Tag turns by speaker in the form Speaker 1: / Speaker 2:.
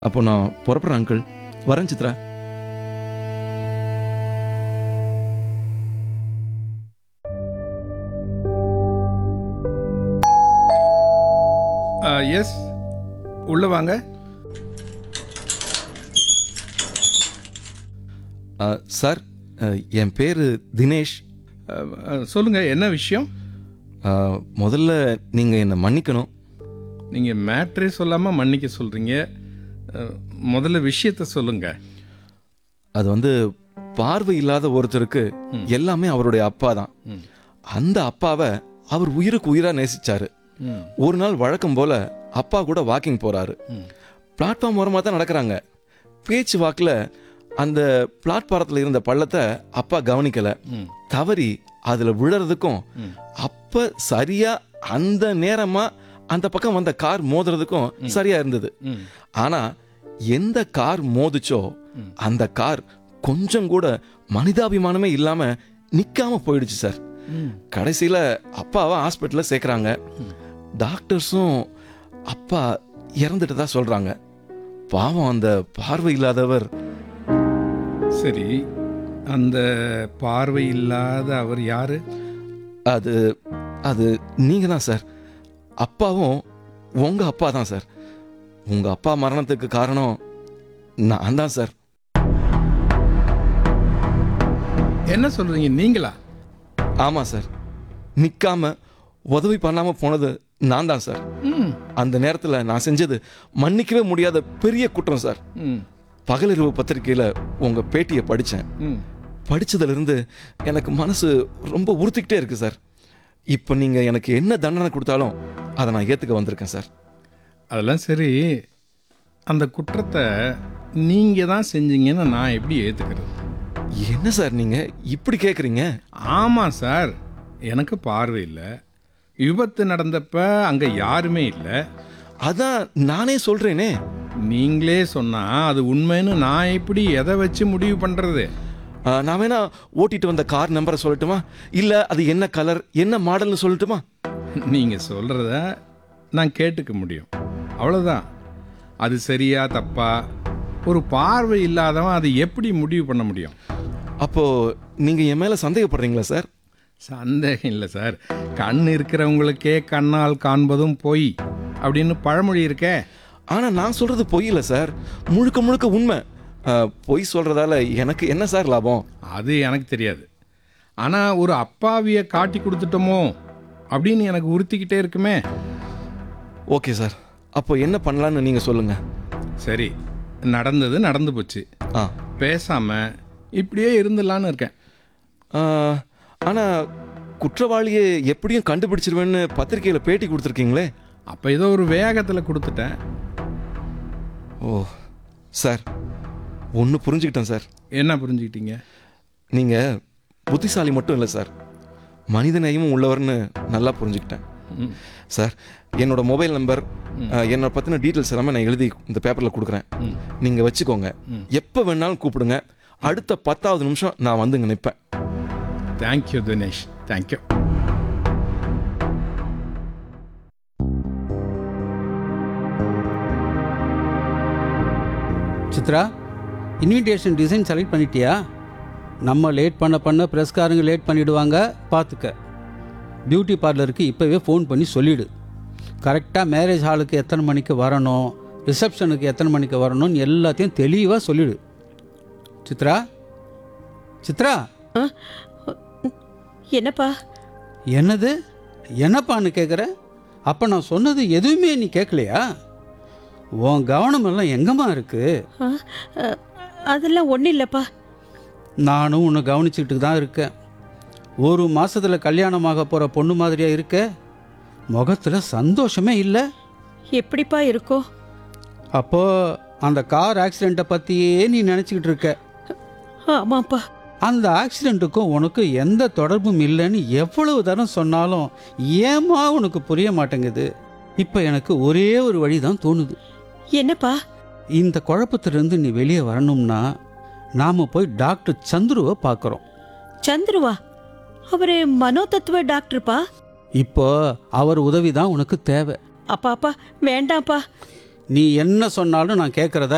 Speaker 1: அப்போ நான் புறப்படுறேன் அங்கிள் வரேன் சித்ரா
Speaker 2: எஸ் உள்ள வாங்க
Speaker 1: ஆ, சார் ஆ, என் பேர் தினேஷ்
Speaker 2: அஹ், அஹ், சொல்லுங்க என்ன விஷயம்
Speaker 1: ஆ, முதல்ல நீங்கள் என்னை மன்னிக்கணும்
Speaker 2: நீங்க மேட்ரே சொல்லாம மன்னிக்க சொல்றீங்க அஹ், முதல்ல விஷயத்த சொல்லுங்க
Speaker 1: அது வந்து பார்வை இல்லாத ஒருத்தருக்கு எல்லாமே அவருடைய அப்பா தான்
Speaker 2: ம்.
Speaker 1: அந்த அப்பாவை அவர் உயிருக்கு உயிரா நேசிச்சாரு
Speaker 2: ம்,
Speaker 1: ஒரு நாள் வழக்கம் போல அப்பா கூட வாக்கிங் போறாரு
Speaker 2: ம்.
Speaker 1: பிளாட்ஃபார்ம் ஓரமாக தான் நடக்கிறாங்க பேச்சு வாக்கில் அந்த பிளாட்பாரத்தில் இருந்த பள்ளத்தை அப்பா கவனிக்கல
Speaker 2: ம்.
Speaker 1: தவறி அதில் விழறதுக்கும்
Speaker 2: ம்.
Speaker 1: அப்ப சரியா அந்த நேரமா அந்த பக்கம் வந்த கார் மோதுறதுக்கும் சரியா இருந்தது
Speaker 2: ம்.
Speaker 1: ஆனா எந்த கார் மோதுச்சோ அந்த கார் கொஞ்சம் கூட மனிதாபிமானமே இல்லாம நிக்காம போயிடுச்சு சார்
Speaker 2: ம்.
Speaker 1: கடைசியில அப்பாவை ஹாஸ்பிட்டல்ல சேர்க்கறாங்க டாக்டர்ஸும் அப்பா இறந்துட்டதா சொல்றாங்க பாவம் அந்த பார்வை இல்லாதவர்
Speaker 2: சரி அந்த பார்வை இல்லாத அவர் யாரு
Speaker 1: அது அது நீங்க தான் சார் அப்பாவும் உங்க அப்பா தான் சார் உங்க அப்பா மரணத்துக்கு காரணம் நான் தான் சார்
Speaker 2: என்ன சொல்றீங்க நீங்களா
Speaker 1: ஆமா சார் நிக்காம உதவி பண்ணாம போனது நான் தான் சார்
Speaker 2: ம்.
Speaker 1: அந்த நேரத்துல நான் செஞ்சது மன்னிக்கவே முடியாத பெரிய குற்றம் சார்
Speaker 2: ம்.
Speaker 1: பகலிரவு பத்திரிக்கையில உங்க பேட்டியை படிச்சேன்
Speaker 2: ம்.
Speaker 1: படிச்சதுல இருந்து எனக்கு மனசு ரொம்ப உறுத்திக்கிட்டே இருக்கு சார் இப்போ நீங்க எனக்கு என்ன தண்டனை கொடுத்தாலும் அதை நான் ஏத்துக்க வந்திருக்கேன் சார்
Speaker 2: அதெல்லாம் சரி அந்த குற்றத்தை நீங்க தான் செஞ்சீங்கன்னு நான் எப்படி ஏத்துக்கிறது
Speaker 1: என்ன சார் நீங்க இப்படி கேக்குறீங்க
Speaker 2: ஆமாம் சார் எனக்கு பார்வை இல்லை விபத்து நடந்தப்ப அங்கே யாருமே இல்லை
Speaker 1: அதான் நானே சொல்றேனே
Speaker 2: நீங்களே சொன்னா அது உண்மைன்னு நான் எப்படி எதை வச்சு முடிவு பண்ணுறது
Speaker 1: ஆ, நான் வேணா ஓட்டிட்டு வந்த கார் நம்பரை சொல்லட்டுமா இல்ல அது என்ன கலர் என்ன மாடல்னு சொல்லட்டுமா
Speaker 2: நீங்கள் சொல்கிறத நான் கேட்டுக்க முடியும் அவ்வளோதான் அது சரியா தப்பா ஒரு பார்வை இல்லாதவன் அது எப்படி முடிவு பண்ண முடியும்
Speaker 1: அப்போ நீங்க என் மேல சந்தேகப்படுறீங்களா சார்
Speaker 2: சந்தேகம் இல்லை சார் கண் இருக்கிறவங்களுக்கே கண்ணால் காண்பதும் பொய் அப்படின்னு பழமொழி இருக்கே
Speaker 1: ஆனா நான் சொல்றது பொய் இல்ல சார் முழுக்க முழுக்க உண்மை ஆ, பொய் சொல்றதால எனக்கு என்ன சார் லாபம்
Speaker 2: அது எனக்கு தெரியாது ஆனால் ஒரு அப்பாவியை காட்டி கொடுத்துட்டோமோ அப்படின்னு எனக்கு உறுத்திக்கிட்டே இருக்குமே
Speaker 1: ஓகே சார் அப்போ என்ன பண்ணலான்னு நீங்க சொல்லுங்க
Speaker 2: சரி நடந்தது நடந்து போச்சு
Speaker 1: ஆ
Speaker 2: பேசாம இப்படியே இருந்துடலான்னு இருக்கேன்
Speaker 1: ஆ, ஆனா குற்றவாளியை எப்படியும் கண்டுபிடிச்சிருவேன்னு பத்திரிக்கையில பேட்டி கொடுத்துருக்கீங்களே
Speaker 2: அப்போ ஏதோ ஒரு வேகத்தில் கொடுத்துட்டேன்
Speaker 1: ஓ சார் ஒன்று புரிஞ்சுக்கிட்டேன் சார்
Speaker 2: என்ன புரிஞ்சுக்கிட்டீங்க
Speaker 1: நீங்கள் புத்திசாலி மட்டும் இல்லை சார் மனித நேயமும் உள்ளவர்னு நல்லா புரிஞ்சுக்கிட்டேன்
Speaker 2: ம்.
Speaker 1: சார் என்னோட மொபைல் நம்பர் அஹ், என்னோட பற்றின டீட்டெயில்ஸ் எல்லாமே நான் எழுதி இந்த பேப்பரில் கொடுக்குறேன்
Speaker 2: ம்.
Speaker 1: நீங்கள் வச்சுக்கோங்க எப்போ வேணாலும் கூப்பிடுங்க அடுத்த பத்தாவது நிமிஷம் நான் வந்துங்க நிற்பேன்
Speaker 2: thank you Dinesh thank you
Speaker 3: Chitra invitation design select பண்ணிட்டியா நம்ம லேட் பண்ண பண்ண ப்ரெஸ்காரங்க லேட் பண்ணிடுவாங்க பார்த்துக்க பியூட்டி பார்லருக்கு இப்போவே ஃபோன் பண்ணி சொல்லிடு கரெக்டாக மேரேஜ் ஹாலுக்கு எத்தனை மணிக்கு வரணும் ரிசப்ஷனுக்கு எத்தனை மணிக்கு வரணும்னு எல்லாத்தையும் தெளிவாக சொல்லிடு சித்ரா சித்ரா
Speaker 4: ஆ? என்னப்பா
Speaker 3: என்னது என்னப்பான்னு கேட்குற அப்போ நான் சொன்னது எதுவுமே நீ கேட்கலையா உன் கவனம் எல்லாம் எங்கம்மா இருக்குது
Speaker 4: ஆ, அ, அதெல்லாம் ஒன்றும் இல்லைப்பா
Speaker 3: நானும் உன்னை கவனிச்சுக்கிட்டு தான் இருக்கேன் ஒரு மாசத்துல கல்யாணமாக போகிற பொண்ணு மாதிரியா இருக்க முகத்தில் சந்தோஷமே இல்லை
Speaker 4: எப்படிப்பா இருக்கும்
Speaker 3: அப்போ அந்த கார் ஆக்சிடெண்ட்டை பற்றியே நீ நினச்சிக்கிட்டு இருக்க
Speaker 4: ஆமாப்பா
Speaker 3: அந்த ஆக்சிடெண்ட்டுக்கும் உனக்கு எந்த தொடர்பும் இல்லைன்னு எவ்வளவு தரம் சொன்னாலும் ஏமா உனக்கு புரிய மாட்டேங்குது இப்போ எனக்கு ஒரே ஒரு வழி தான் தோணுது
Speaker 4: என்னப்பா
Speaker 3: இந்த குழப்பத்திலிருந்து நீ வெளியே வரணும்னா நாம் போய் டாக்டர் சந்துருவை பார்க்குறோம்
Speaker 4: சந்துருவா அவரு மனோதத்துவ டாக்டர்ப்பா
Speaker 3: இப்போ அவர் உதவி தான் உனக்கு தேவை
Speaker 4: அப்பா அப்பா வேண்டாம்ப்பா
Speaker 3: நீ என்ன சொன்னாலும் நான் கேட்குறதா